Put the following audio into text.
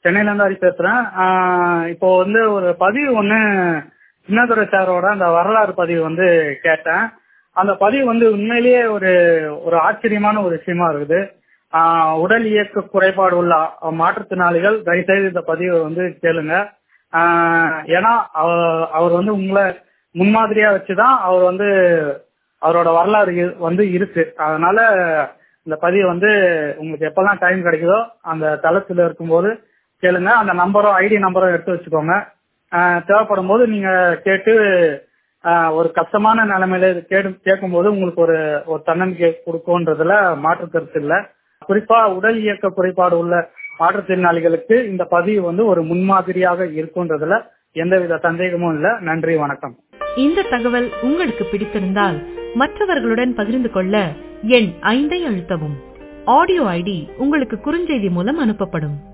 சென்னையில இருந்து ஹரி பேசுறேன் ஆஹ் இப்போ வந்து ஒரு பதிவு ஒண்ணு சின்னதுரை சாரோட அந்த வரலாறு பதிவு வந்து கேட்டேன் அந்த பதிவு வந்து உண்மையிலேயே ஒரு ஒரு ஆச்சரியமான ஒரு விஷயமா இருக்குது ஆஹ் உடல் இயக்க குறைபாடு உள்ள மாற்றுத்திறனாளிகள் தயவுசெய்து இந்த பதிவை வந்து கேளுங்க ஆஹ் ஏன்னா அவ- அவர் வந்து உங்களை முன்மாதிரியா வச்சுதான் அவர் வந்து அவரோட வரலாறு இரு- வந்து இருக்கு அதனால இந்த பதிவு வந்து உங்களுக்கு எப்பெல்லாம் டைம் கிடைக்குதோ அந்த தளத்துல இருக்கும்போது கேளுங்க அந்த நம்பரும் ஐடி நம்பரும் எடுத்து வச்சுக்கோங்க ஆஹ் தேவைப்படும் போது நீங்க கேட்டு ஆஹ் ஒரு கஷ்டமான நிலைமையில இது கேடு கேட்கும்போது உங்களுக்கு ஒரு ஒரு தன்னம்பிக்கை கொடுக்கும்ன்றதுல மாற்று கருத்து இல்ல குறிப்பா உடல் இயக்க குறைபாடு உள்ள மாற்றுத்திறனாளிகளுக்கு இந்த பதிவு வந்து ஒரு முன்மாதிரியாக இருக்குன்றதுல எந்தவித சந்தேகமும் இல்ல நன்றி வணக்கம் இந்த தகவல் உங்களுக்கு பிடித்திருந்தால் மற்றவர்களுடன் பகிர்ந்து கொள்ள எண் ஐந்தை அழுத்தவும் ஆடியோ ஐடி உங்களுக்கு குறுஞ்செய்தி மூலம் அனுப்பப்படும்